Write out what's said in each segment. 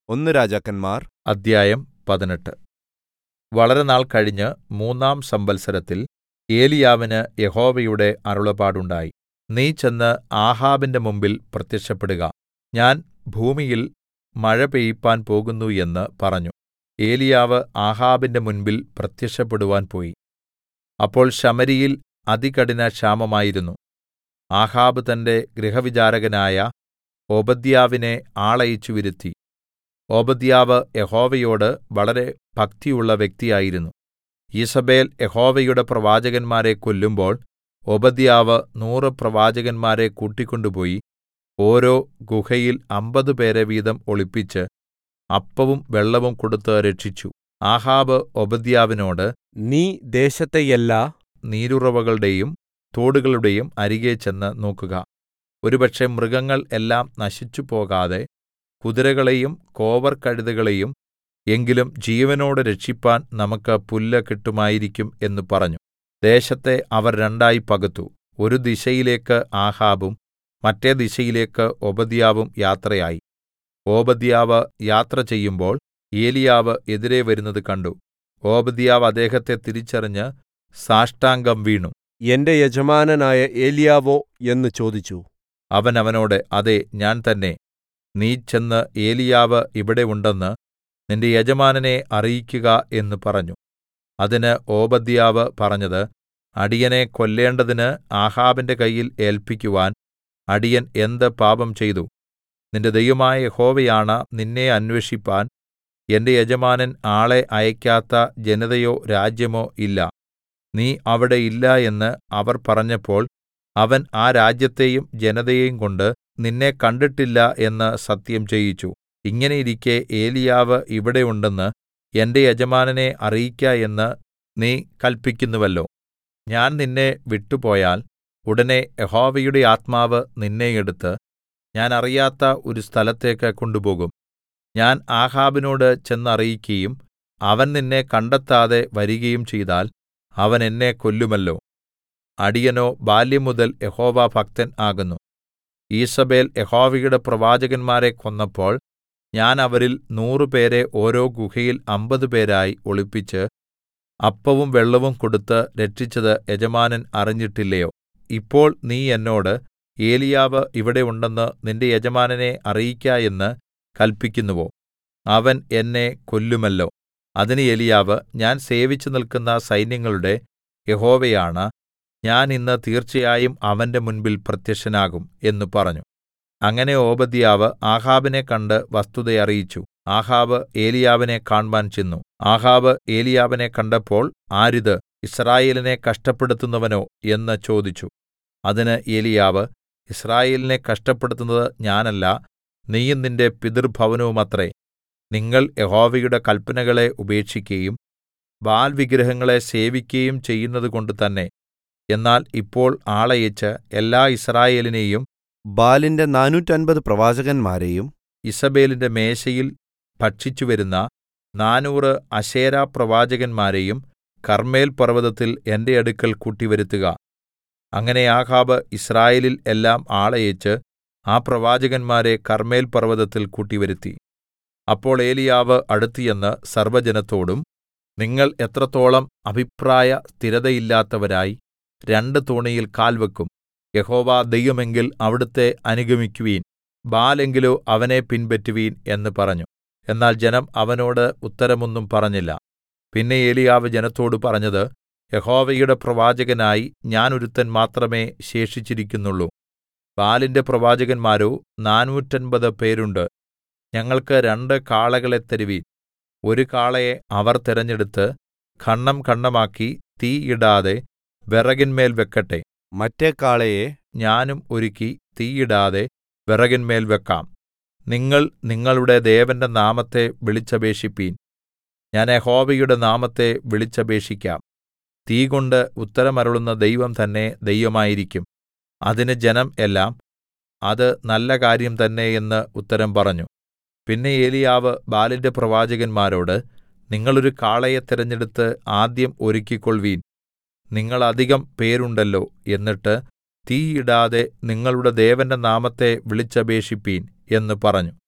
ഒന്ന് രാജാക്കന്മാർ അദ്ധ്യായം പതിനെട്ട് വളരെ നാൾ കഴിഞ്ഞ് മൂന്നാം സംവത്സരത്തിൽ ഏലീയാവിന് യഹോവയുടെ അരുളപ്പാടുണ്ടായി നീ ചെന്ന് ആഹാബിന്റെ മുമ്പിൽ പ്രത്യക്ഷപ്പെടുക ഞാൻ ഭൂമിയിൽ മഴ പെയ്യിപ്പാൻ പോകുന്നു എന്ന് പറഞ്ഞു ഏലീയാവ് ആഹാബിന്റെ മുൻപിൽ പ്രത്യക്ഷപ്പെടുവാൻ പോയി അപ്പോൾ ശമര്യയിൽ അതികഠിന ക്ഷാമമായിരുന്നു ആഹാബ് തന്റെ ഗൃഹവിചാരകനായ ഓബദ്യാവിനെ ആളയച്ച് വരുത്തി ഓബദ്യാവ് യഹോവയോട് വളരെ ഭക്തിയുള്ള വ്യക്തിയായിരുന്നു ഈസബേൽ യഹോവയുടെ പ്രവാചകന്മാരെ കൊല്ലുമ്പോൾ ഓബദ്യാവ് നൂറ് പ്രവാചകന്മാരെ കൂട്ടിക്കൊണ്ടുപോയി ഓരോ ഗുഹയിൽ അമ്പത് പേരെ വീതം ഒളിപ്പിച്ച് അപ്പവും വെള്ളവും കൊടുത്ത് രക്ഷിച്ചു ആഹാബ് ഓബദ്യാവിനോട് നീ ദേശത്തെ എല്ലാ നീരുറവുകളുടെയും തോടുകളുടെയും അരികെ ചെന്ന് നോക്കുക ഒരുപക്ഷെ മൃഗങ്ങൾ എല്ലാം നശിച്ചുപോകാതെ കുതിരകളെയും കോവർകഴുതകളെയും എങ്കിലും ജീവനോടെ രക്ഷിപ്പാൻ നമുക്ക് പുല്ല് കിട്ടുമായിരിക്കും എന്ന് പറഞ്ഞു ദേശത്തെ അവർ രണ്ടായി പകുത്തു ഒരു ദിശയിലേക്ക് ആഹാബും മറ്റേ ദിശയിലേക്ക് ഓബദ്യാവും യാത്രയായി ഓബദ്യാവ് യാത്ര ചെയ്യുമ്പോൾ ഏലീയാവ് എതിരെ വരുന്നത് കണ്ടു ഓബദ്യാവ് അദ്ദേഹത്തെ തിരിച്ചറിഞ്ഞ് സാഷ്ടാംഗം വീണു എന്റെ യജമാനനായ ഏലിയാവോ എന്ന് ചോദിച്ചു അവൻ അവനോട് അതെ ഞാൻ തന്നെ നീ ചെന്ന് ഏലീയാവ് ഇവിടെ ഉണ്ടെന്ന് നിന്റെ യജമാനനെ അറിയിക്കുക എന്ന് പറഞ്ഞു അതിന് ഓബദ്യാവ് പറഞ്ഞത് അടിയനെ കൊല്ലേണ്ടതിന് ആഹാബിന്റെ കയ്യിൽ ഏല്പിക്കുവാൻ അടിയൻ എന്ത് പാപം ചെയ്തു നിന്റെ ദൈവമായ യഹോവയാണ നിന്നെ അന്വേഷിപ്പാൻ എന്റെ യജമാനൻ ആളെ അയക്കാത്ത ജനതയോ രാജ്യമോ ഇല്ല നീ അവിടെ ഇല്ല എന്ന് അവർ പറഞ്ഞപ്പോൾ അവൻ ആ രാജ്യത്തെയും ജനതയെയും കൊണ്ട് നിന്നെ കണ്ടിട്ടില്ല എന്ന് സത്യം ചെയ്യിച്ചു ഇങ്ങനെയിരിക്കെ ഏലീയാവ് ഇവിടെ ഉണ്ടെന്ന് എന്റെ യജമാനനെ അറിയിക്ക എന്ന് നീ കല്പിക്കുന്നുവല്ലോ ഞാൻ നിന്നെ വിട്ടുപോയാൽ ഉടനെ യഹോവയുടെ ആത്മാവ് നിന്നെ എടുത്ത് ഞാൻ അറിയാത്ത ഒരു സ്ഥലത്തേക്ക് കൊണ്ടുപോകും ഞാൻ ആഹാബിനോട് ചെന്നറിയിക്കയും അവൻ നിന്നെ കണ്ടെത്താതെ വരികയും ചെയ്താൽ അവൻ എന്നെ കൊല്ലുമല്ലോ അടിയനോ ബാല്യംമുതൽ യഹോവ ഭക്തൻ ആകുന്നു ഈസബേൽ യഹോവയുടെ പ്രവാചകന്മാരെ കൊന്നപ്പോൾ ഞാൻ അവരിൽ നൂറുപേരെ ഓരോ ഗുഹയിൽ അമ്പത് പേരായി ഒളിപ്പിച്ച് അപ്പവും വെള്ളവും കൊടുത്ത് രക്ഷിച്ചത് യജമാനൻ അറിഞ്ഞിട്ടില്ലയോ ഇപ്പോൾ നീ എന്നോട് ഏലിയാവ് ഇവിടെ ഉണ്ടെന്ന് നിന്റെ യജമാനനെ അറിയിക്ക എന്ന് കല്പിക്കുന്നുവോ അവൻ എന്നെ കൊല്ലുമല്ലോ അതിന് ഏലിയാവ് ഞാൻ സേവിച്ചു നിൽക്കുന്ന സൈന്യങ്ങളുടെ യഹോവയാണ ഞാൻ ഇന്ന് തീർച്ചയായും അവന്റെ മുൻപിൽ പ്രത്യക്ഷനാകും എന്ന് പറഞ്ഞു അങ്ങനെ ഓബദ്യാവ് ആഹാബിനെ കണ്ട് വസ്തുത അറിയിച്ചു ആഹാബ് ഏലിയാവിനെ കാണ്മാൻ ചെന്നു ആഹാബ് ഏലിയാവിനെ കണ്ടപ്പോൾ ആരിത് ഇസ്രായേലിനെ കഷ്ടപ്പെടുത്തുന്നവനോ എന്ന് ചോദിച്ചു അതിന് ഏലിയാവ് ഇസ്രായേലിനെ കഷ്ടപ്പെടുത്തുന്നത് ഞാനല്ല നീയും നിന്റെ പിതൃഭവനവുമത്രേ നിങ്ങൾ യഹോവയുടെ കല്പനകളെ ഉപേക്ഷിക്കയും ബാൽ വിഗ്രഹങ്ങളെ സേവിക്കയും ചെയ്യുന്നതുകൊണ്ട് തന്നെ എന്നാൽ ഇപ്പോൾ ആളയച്ച് എല്ലാ ഇസ്രായേലിനെയും ബാലിന്റെ നാനൂറ്റൻപത് പ്രവാചകന്മാരെയും ഇസബേലിന്റെ മേശയിൽ ഭക്ഷിച്ചുവരുന്ന നാനൂറ് അശേരാ പ്രവാചകന്മാരെയും കർമ്മേൽ പർവ്വതത്തിൽ എന്റെ അടുക്കൽ കൂട്ടിവരുത്തുക അങ്ങനെ ആഹാബ് ഇസ്രായേലിൽ എല്ലാം ആളയച്ച് ആ പ്രവാചകന്മാരെ കർമ്മേൽ പർവ്വതത്തിൽ കൂട്ടിവരുത്തി അപ്പോൾ ഏലിയാവ് അടുത്തുചെന്ന് സർവ്വജനത്തോടും നിങ്ങൾ എത്രത്തോളം അഭിപ്രായ സ്ഥിരതയില്ലാത്തവരായി രണ്ട് തോണിയിൽ കാൽ വെക്കും യഹോവ ദൈവമെങ്കിൽ അവിടുത്തെ അനുഗമിക്കുവീൻ ബാലെങ്കിലോ അവനെ പിൻപറ്റുവീൻ എന്ന് പറഞ്ഞു എന്നാൽ ജനം അവനോട് ഉത്തരമൊന്നും പറഞ്ഞില്ല പിന്നെ ഏലിയാവ് ജനത്തോട് പറഞ്ഞത് യഹോവയുടെ പ്രവാചകനായി ഞാൻ ഒരുത്തൻ മാത്രമേ ശേഷിച്ചിരിക്കുന്നുള്ളൂ ബാലിന്റെ പ്രവാചകന്മാരോ നാനൂറ്റൻപത് പേരുണ്ട് ഞങ്ങൾക്ക് രണ്ട് കാളകളെ തരുവീൻ ഒരു കാളയെ അവർ തിരഞ്ഞെടുത്ത് ഖണ്ണം ഖണ്ണമാക്കി തീ ഇടാതെ വിറകിന്മേൽ വെക്കട്ടെ മറ്റേ കാളയെ ഞാനും ഒരുക്കി തീയിടാതെ വിറകിന്മേൽ വെക്കാം നിങ്ങൾ നിങ്ങളുടെ ദേവന്റെ നാമത്തെ വിളിച്ചപേക്ഷിപ്പീൻ ഞാൻ യഹോവയുടെ നാമത്തെ വിളിച്ചപേക്ഷിക്കാം തീകൊണ്ട് ഉത്തരമരുളുന്ന ദൈവം തന്നെ ദൈവമായിരിക്കും അതിന് ജനം എല്ലാം അത് നല്ല കാര്യം തന്നെ എന്ന് ഉത്തരം പറഞ്ഞു പിന്നെ ഏലിയാവ് ബാലിന്റെ പ്രവാചകന്മാരോട് നിങ്ങളൊരു കാളയെ തിരഞ്ഞെടുത്ത് ആദ്യം ഒരുക്കിക്കൊൾവീൻ നിങ്ങൾ അധികം പേരുണ്ടല്ലോ എന്നിട്ട് തീ ഇടാതെ നിങ്ങളുടെ ദേവന്റെ നാമത്തെ വിളിച്ചപേക്ഷിപ്പീൻ എന്ന് പറഞ്ഞു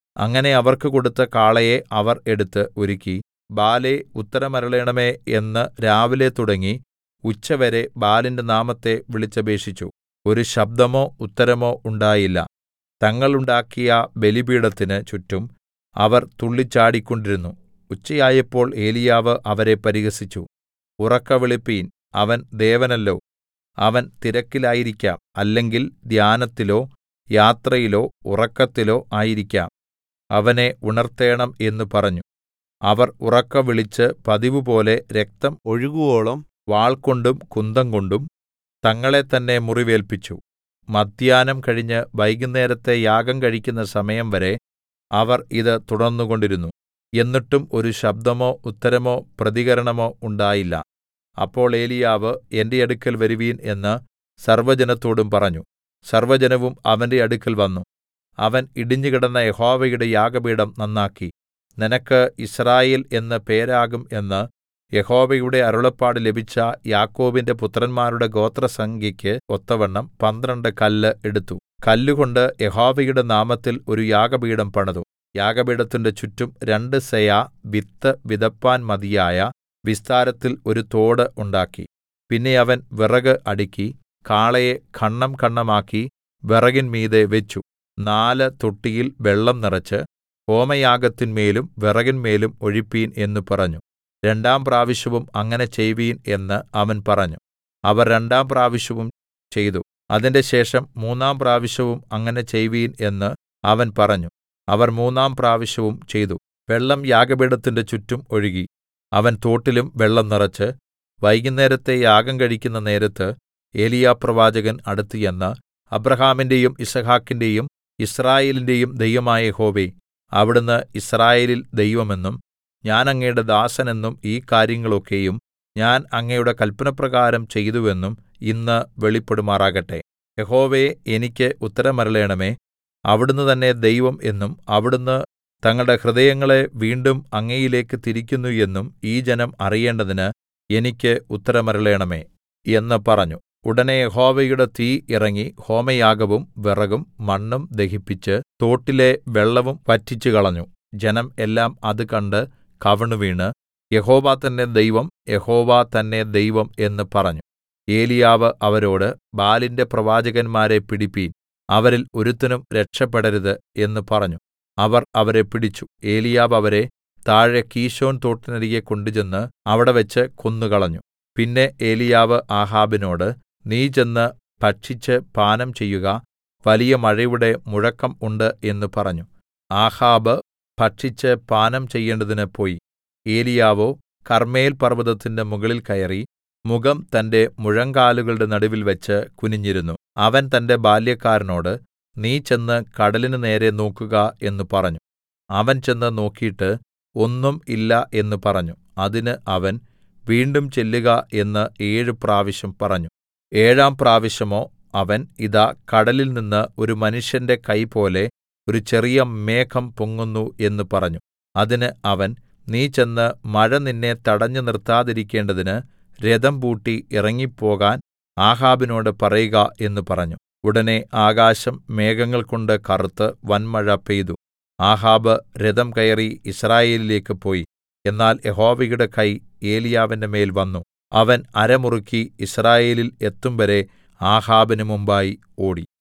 അങ്ങനെ അവർക്ക് കൊടുത്ത കാളയെ അവർ എടുത്ത് ഒരുക്കി ബാലേ ഉത്തരമരുളേണമേ എന്ന് രാവിലെ തുടങ്ങി ഉച്ചവരെ ബാലിന്റെ നാമത്തെ വിളിച്ചപേക്ഷിച്ചു ഒരു ശബ്ദമോ ഉത്തരമോ ഉണ്ടായില്ല തങ്ങൾ ഉണ്ടാക്കിയ ബലിപീഠത്തിന് ചുറ്റും അവർ തുള്ളിച്ചാടിക്കൊണ്ടിരുന്നു ഉച്ചയായപ്പോൾ ഏലീയാവ് അവരെ പരിഹസിച്ചു ഉറക്കെ വിളിപ്പീൻ അവൻ ദേവനല്ലോ അവൻ തിരക്കിലായിരിക്കാം അല്ലെങ്കിൽ ധ്യാനത്തിലോ യാത്രയിലോ ഉറക്കത്തിലോ ആയിരിക്കാം അവനെ ഉണർത്തേണം എന്ന് പറഞ്ഞു അവർ ഉറക്കെ വിളിച്ച് പതിവുപോലെ രക്തം ഒഴുകുവോളം വാൾകൊണ്ടും കുന്തംകൊണ്ടും തങ്ങളെ തന്നെ മുറിവേൽപ്പിച്ചു മധ്യാഹ്നം കഴിഞ്ഞ് വൈകുന്നേരത്തെ യാഗം കഴിക്കുന്ന സമയം വരെ അവർ ഇത് തുടർന്നുകൊണ്ടിരുന്നു എന്നിട്ടും ഒരു ശബ്ദമോ ഉത്തരമോ പ്രതികരണമോ ഉണ്ടായില്ല അപ്പോൾ ഏലീയാവ് എന്റെ അടുക്കൽ വരുവീൻ എന്ന് സർവ്വജനത്തോടും പറഞ്ഞു സർവ്വജനവും അവന്റെ അടുക്കൽ വന്നു അവൻ ഇടിഞ്ഞുകിടന്ന യഹോവയുടെ യാഗപീഠം നന്നാക്കി നിനക്ക് യിസ്രായേൽ എന്ന് പേരാകും എന്ന് യഹോവയുടെ അരുളപ്പാട് ലഭിച്ച യാക്കോബിന്റെ പുത്രന്മാരുടെ ഗോത്രസംഖ്യയ്ക്ക് ഒത്തവണ്ണം പന്ത്രണ്ട് കല്ല് എടുത്തു കല്ലുകൊണ്ട് യഹോവയുടെ നാമത്തിൽ ഒരു യാഗപീഠം പണിതു യാഗപീഠത്തിന്റെ ചുറ്റും രണ്ട് സെയാ വിത്ത് വിതപ്പാൻ മതിയായ വിസ്താരത്തിൽ ഒരു തോട് ഉണ്ടാക്കി പിന്നെ അവൻ വിറക് അടുക്കി കാളയെ ഖണ്ണം ഖണ്ണമാക്കി വിറകിന്മീതെ വെച്ചു നാല് തൊട്ടിയിൽ വെള്ളം നിറച്ച് ഹോമയാഗത്തിന്മേലും വിറകിന്മേലും ഒഴിപ്പീൻ എന്ന് പറഞ്ഞു രണ്ടാം പ്രാവശ്യവും അങ്ങനെ ചെയ്വീൻ എന്ന് അവൻ പറഞ്ഞു അവർ രണ്ടാം പ്രാവശ്യവും ചെയ്തു അതിന്റെ ശേഷം മൂന്നാം പ്രാവശ്യവും അങ്ങനെ ചെയ്വീൻ എന്ന് അവൻ പറഞ്ഞു അവർ മൂന്നാം പ്രാവശ്യവും ചെയ്തു വെള്ളം യാഗപീഠത്തിന്റെ ചുറ്റും ഒഴുകി അവൻ തോട്ടിലും വെള്ളം നിറച്ച് വൈകുന്നേരത്തെ യാഗം കഴിക്കുന്ന നേരത്ത് ഏലിയാപ്രവാചകൻ അടുത്ത് ചെന്ന് അബ്രാഹാമിന്റെയും യിസ്ഹാക്കിന്റെയും യിസ്രായേലിന്റെയും ദൈവമായ യഹോവേ അവിടുന്ന് യിസ്രായേലിൽ ദൈവമെന്നും ഞാൻ അങ്ങയുടെ ദാസനെന്നും ഈ കാര്യങ്ങളൊക്കെയും ഞാൻ അങ്ങയുടെ കല്പനപ്രകാരം ചെയ്തുവെന്നും ഇന്ന് വെളിപ്പെടുമാറാകട്ടെ യഹോവേ എനിക്ക് ഉത്തരമരുളേണമേ അവിടുന്ന് തന്നെ ദൈവം എന്നും അവിടുന്ന് തങ്ങളുടെ ഹൃദയങ്ങളെ വീണ്ടും അങ്ങയിലേക്ക് തിരിക്കുന്നു എന്നും ഈ ജനം അറിയേണ്ടതിന് എനിക്ക് ഉത്തരമരുളേണമേ എന്ന് പറഞ്ഞു ഉടനെ യഹോവയുടെ തീ ഇറങ്ങി ഹോമയാഗവും വിറകും മണ്ണും ദഹിപ്പിച്ച് തോട്ടിലെ വെള്ളവും വറ്റിച്ചുകളഞ്ഞു ജനം എല്ലാം അത് കണ്ട് കവിണ്ണുവീണ് യഹോവ തന്നെ ദൈവം യഹോവ തന്നെ ദൈവം എന്ന് പറഞ്ഞു ഏലിയാവ് അവരോട് ബാലിന്റെ പ്രവാചകന്മാരെ പിടിപ്പീൻ അവരിൽ ഒരുത്തനും രക്ഷപ്പെടരുത് എന്ന് പറഞ്ഞു അവർ അവരെ പിടിച്ചു ഏലിയാവ് അവരെ താഴെ കീശോൻ തോട്ടിനരികെ കൊണ്ടുചെന്ന് അവിടെവെച്ച് കൊന്നുകളഞ്ഞു പിന്നെ ഏലിയാവ് ആഹാബിനോട് നീ ചെന്ന് ഭക്ഷിച്ച് പാനം ചെയ്യുക വലിയ മഴയുടെ മുഴക്കം ഉണ്ട് എന്ന് പറഞ്ഞു ആഹാബ് ഭക്ഷിച്ച് പാനം ചെയ്യേണ്ടതിന് പോയി ഏലിയാവോ കർമ്മേൽ പർവ്വതത്തിന്റെ മുകളിൽ കയറി മുഖം തന്റെ മുഴങ്കാലുകളുടെ നടുവിൽ വെച്ച് കുനിഞ്ഞിരുന്നു അവൻ തന്റെ ബാല്യക്കാരനോട് നീ ചെന്ന് കടലിന് നേരെ നോക്കുക എന്ന് പറഞ്ഞു അവൻ ചെന്ന് നോക്കിയിട്ട് ഒന്നും ഇല്ല എന്ന് പറഞ്ഞു അതിന് അവൻ വീണ്ടും ചെല്ലുക എന്ന് ഏഴു പ്രാവശ്യം പറഞ്ഞു ഏഴാം പ്രാവശ്യമോ അവൻ ഇതാ കടലിൽ നിന്ന് ഒരു മനുഷ്യന്റെ കൈ പോലെ ഒരു ചെറിയ മേഘം പൊങ്ങുന്നു എന്ന് പറഞ്ഞു അതിന് അവൻ നീ ചെന്ന് മഴ നിന്നെ തടഞ്ഞു നിർത്താതിരിക്കേണ്ടതിന് രഥം പൂട്ടി ഇറങ്ങിപ്പോകാൻ ആഹാബിനോട് പറയുക എന്ന് പറഞ്ഞു ഉടനെ ആകാശം മേഘങ്ങൾ കൊണ്ട് കറുത്ത് വൻമഴ പെയ്തു ആഹാബ് രഥം കയറി യിസ്രായേലിലേക്ക് പോയി എന്നാൽ യഹോവയുടെ കൈ ഏലിയാവിന്റെ മേൽ വന്നു അവൻ അരമുറുക്കി യിസ്രായേലിൽ എത്തുംവരെ ആഹാബിന് മുമ്പായി ഓടി